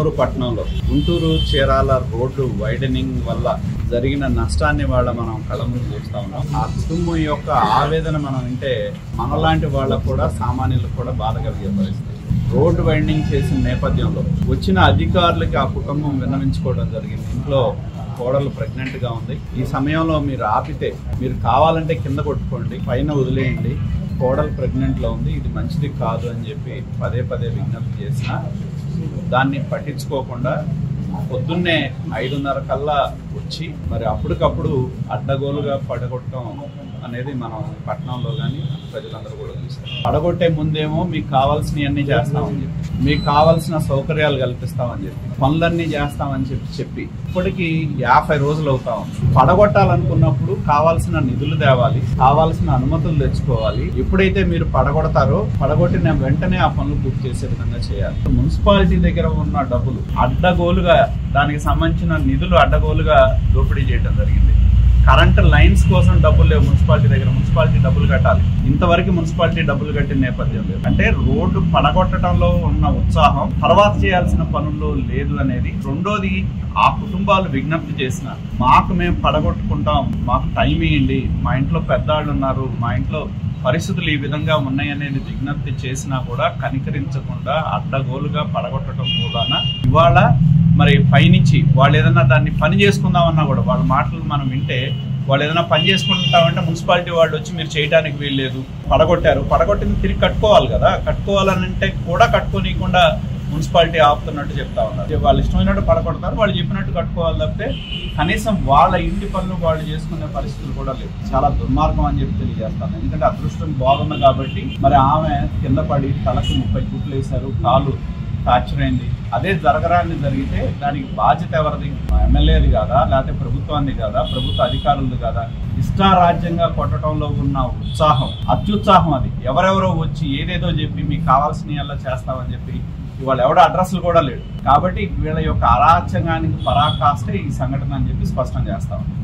పొన్నూరు పట్టణంలో Guntur Chirala road widening వల్ల జరిగిన నష్టాన్ని వాళ్ళ మనం కళ్ళ ముందు చూస్తా ఉన్నాం ఆ కుటుంబం యొక్క ఆవేదన మనం వింటే మనలాంటి వాళ్ళకు కూడా సామాన్యులకు కూడా బాధ కలిగే పరిస్థితి రోడ్డు వైండింగ్ చేసిన నేపథ్యంలో వచ్చిన అధికారులకి ఆ కుటుంబం విన్నవించుకోవడం జరిగింది ఇంట్లో కోడలు ప్రెగ్నెంట్ గా ఉంది ఈ సమయంలో మీరు ఆపితే మీరు కావాలంటే కింద కొట్టుకోండి పైన వదిలేయండి కోడలు ప్రెగ్నెంట్ లో ఉంది ఇది మంచిది కాదు అని చెప్పి పదే పదే విజ్ఞప్తి చేసిన దాన్ని పట్టించుకోకుండా పొద్దున్నే ఐదున్నర కల్లా వచ్చి మరి అప్పటికప్పుడు అడ్డగోలుగా పడగొట్టడం అనేది మనం పట్టణంలో కానీ ప్రజలందరూ కూడా చూస్తారు పడగొట్టే ముందేమో మీకు కావాల్సినవన్నీ చేస్తామని చెప్పి మీకు కావాల్సిన సౌకర్యాలు కల్పిస్తామని చెప్పి పనులన్నీ చేస్తామని చెప్పి చెప్పి ఇప్పటికి యాభై రోజులు అవుతా ఉంది పడగొట్టాలనుకున్నప్పుడు కావాల్సిన నిధులు తేవాలి కావాల్సిన అనుమతులు తెచ్చుకోవాలి ఎప్పుడైతే మీరు పడగొడతారో పడగొట్టిన వెంటనే ఆ పనులు పూర్తి చేసే విధంగా చేయాలి మున్సిపాలిటీ దగ్గర ఉన్న డబ్బులు అడ్డగోలుగా దానికి సంబంధించిన నిధులు అడ్డగోలుగా దోపిడీ చేయడం జరిగింది కరెంట్ లైన్స్ కోసం డబ్బులు లేవు మున్సిపాలిటీ దగ్గర మున్సిపాలిటీ డబ్బులు కట్టాలి ఇంతవరకు మున్సిపాలిటీ డబ్బులు కట్టిన నేపథ్యం లేదు అంటే రోడ్డు పడగొట్టడంలో ఉన్న ఉత్సాహం తర్వాత చేయాల్సిన పనుల్లో లేదు అనేది రెండోది ఆ కుటుంబాలు విజ్ఞప్తి చేసిన మాకు మేము పడగొట్టుకుంటాం మాకు టైం ఇవ్వండి మా ఇంట్లో పెద్దవాళ్ళు ఉన్నారు మా ఇంట్లో పరిస్థితులు ఈ విధంగా ఉన్నాయనేది విజ్ఞప్తి చేసినా కూడా కనికరించకుండా అడ్డగోలుగా పడగొట్టడం కూడా ఇవాళ మరి పైనుంచి వాళ్ళు ఏదైనా దాన్ని పని చేసుకుందామన్నా కూడా వాళ్ళ మాటలు మనం వింటే వాళ్ళు ఏదైనా పని చేసుకుంటామంటే మున్సిపాలిటీ వాళ్ళు వచ్చి మీరు చేయడానికి వీల్లేదు పడగొట్టారు పడగొట్టింది తిరిగి కట్టుకోవాలి కదా కట్టుకోవాలని అంటే కూడా కట్టుకోనీయకుండా మున్సిపాలిటీ ఆపుతున్నట్టు చెప్తా ఉన్నారు వాళ్ళు ఇష్టమైనట్టు పడగొడతారు వాళ్ళు చెప్పినట్టు కట్టుకోవాలి తప్పితే కనీసం వాళ్ళ ఇంటి పనులు వాళ్ళు చేసుకునే పరిస్థితులు కూడా లేవు చాలా దుర్మార్గం అని చెప్పి తెలియజేస్తాను ఎందుకంటే అదృష్టం బాగుంది కాబట్టి మరి ఆమె కింద పడి తలకు ముప్పై కుట్లు వేశారు కాలు ఫ్రాక్చర్ అయింది అదే జరగరాని జరిగితే దానికి బాధ్యత ఎవరిది ఎమ్మెల్యేది కాదా లేకపోతే ప్రభుత్వాన్ని కాదా ప్రభుత్వ అధికారులది కాదా ఇష్టారాజ్యంగా కొట్టడంలో ఉన్న ఉత్సాహం అత్యుత్సాహం అది ఎవరెవరో వచ్చి ఏదేదో చెప్పి మీకు కావాల్సిన ఎలా చేస్తామని చెప్పి ఇవాళ ఎవడ అడ్రస్లు కూడా లేడు కాబట్టి వీళ్ళ యొక్క అరాచకానికి పరాకాష్టే ఈ సంఘటన అని చెప్పి స్పష్టం చేస్తాం